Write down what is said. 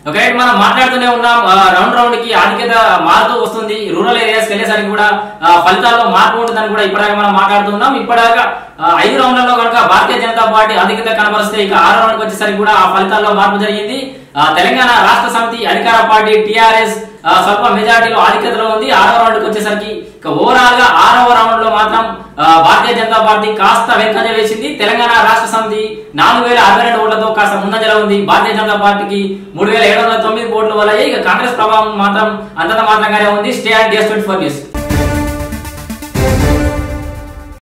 okay మనం మాట్లాడుతూనే ఉన్నాం ఆ, రౌండ్ రౌండ్ కి ఆధిక్యత మారుతూ వస్తుంది రూరల్ ఏరియాస్ వెళ్ళేసరికి కూడా ఆ, ఫలితాల్లో మార్పు ఉంటుందని కూడా ఇప్పటిదాకా మనం మాట్లాడుతున్నాం ఇప్పటిదాకా ఆ, ఐదు రౌండ్లలో కనుక భారతీయ జనతా పార్టీ ఆధిక్యత కనబరిస్తే ఇక ఆరో రౌండ్కి వచ్చేసరికి కూడా ఆ ఫలితాల్లో మార్పు జరిగింది ఆ, తెలంగాణ రాష్ట్ర సమితి అధికార పార్టీ టిఆర్ఎస్ స్వల్ప మెజారిటీలో ఆధిక్యతలో ఉంది ఆరో రౌండ్కి వచ్చేసరికి ఇక ఓవరాల్ గా ఆరవ రౌండ్ లో మాత్రం ఆ, భారతీయ జనతా పార్టీ కాస్త వెనుకంజ వేసింది తెలంగాణ రాష్ట్ర సమితి నాలుగు వేల అరవై రెండు ఓట్లతో కాస్త ముందంజలో ఉంది భారతీయ జనతా పార్టీకి మూడు వేల ఏడు వందల తొమ్మిది ఓట్ల వల్ల ఇక కాంగ్రెస్ ప్రభావం మాత్రం అంతంత మాత్రంగానే ఉంది stay and days twenty four news